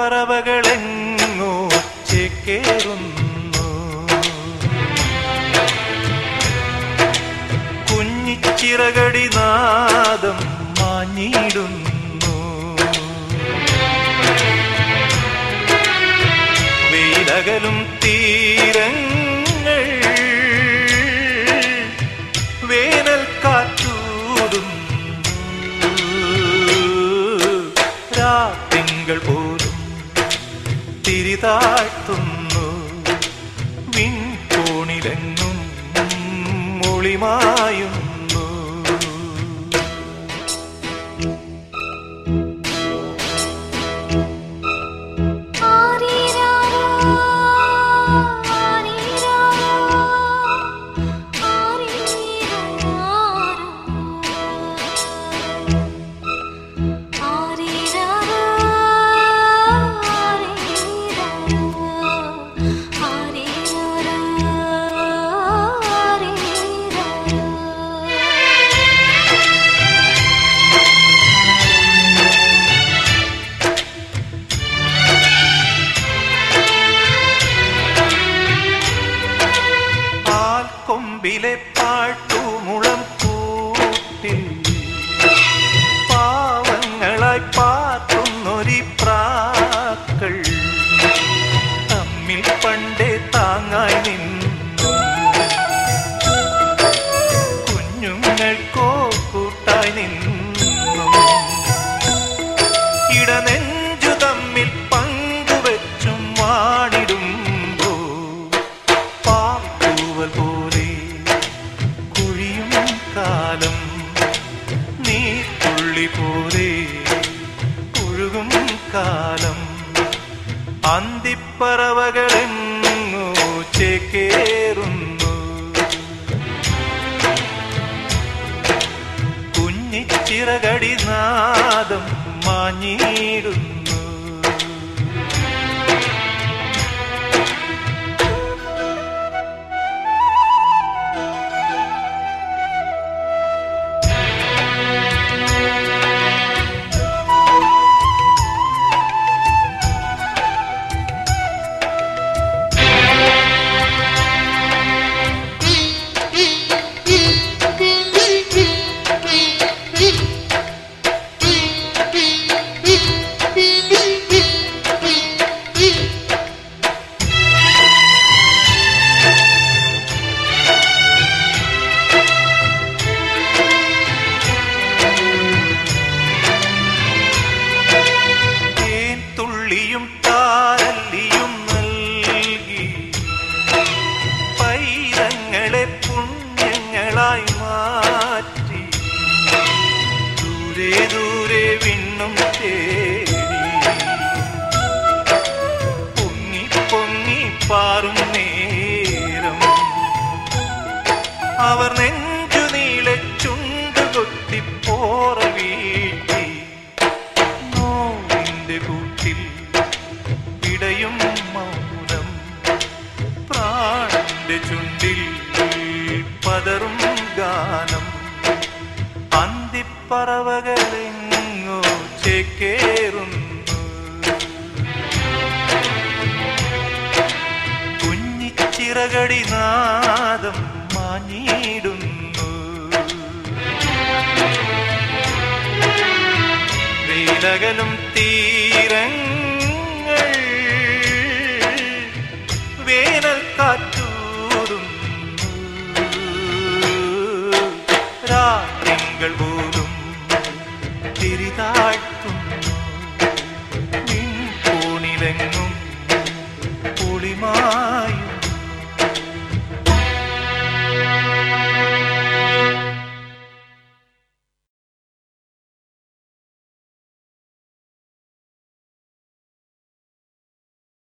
അന്തിപ്പറവകളെങ്ങോ ചേക്കേറുന്നു കുഞ്ഞിച്ചിറകടി നാദം മാഞ്ഞിടുന്നു വെയിലകലും തീരങ്ങൾ വേനൽ കാറ്റൂടും രാത്തിങ്കൾ പോലും തിരിതാഴ്ത്തുന്നു വിൺകോണിലെങ്ങും മൊളിമായുന്നു ആരീരാരോ ആരീരാരോ ആരീരാരോ ആരീരാരോ ആരീരാരോ ആരീരാരോ പാൽക്കൊമ്പിലെ പാട്ടുമുളം കൂട്ടിൽ പാവങ്ങളായി പാർക്കുന്നൊരി പ്രാക്കൾ തമ്മിൽ പണ്ടേ താങ്ങായി നിന്നു കുഞ്ഞുങ്ങൾക്കോ കൂട്ടായി നിന്നു ഇടനെഞ്ചു തമ്മിൽ പങ്കുവെച്ചും വാണിടുമ്പോ പാപ്പൂവൽ പോലെ കുഴിയും കാലം നീർത്തുള്ളി പോലെ ഒഴുകും കാലം അന്തിപ്പറവകളെങ്ങോ ചേക്കേറുന്നു കുഞ്ഞിച്ചിറകടി നാദം മാഞ്ഞിടുന്നു തേൻ തുള്ളിയും താരല്ലിയും നൽകി പൈതങ്ങളെ പുണ്യങ്ങളായി മാറ്റി ദൂരെ ദൂരെ വിണ്ണും തേടി പൊങ്ങി പൊങ്ങി പാറും നേരം അവർ നെഞ്ചു നീളെ ചുണ്ടുകൊത്തി പോറ വീട്ടി നോവിന്റെ കൂട്ടിൽ ഇടയും മൗനം പ്രാണന്റെ ചുണ്ടിൽ പതറും ഗാനം അന്തിപ്പറവകളെങ്ങോ ചേക്കേറുന്നു കുഞ്ഞിച്ചിറകടി നാദം മാഞ്ഞിടുന്നു വെയിലകലും തീരങ്ങൾ വേനൽ കാറ്റൂടും രാത്രികൾ പോലും തിരിതാഴ്ത്തുന്നു നിൻ കോണിലെങ്ങും പൊളിമാ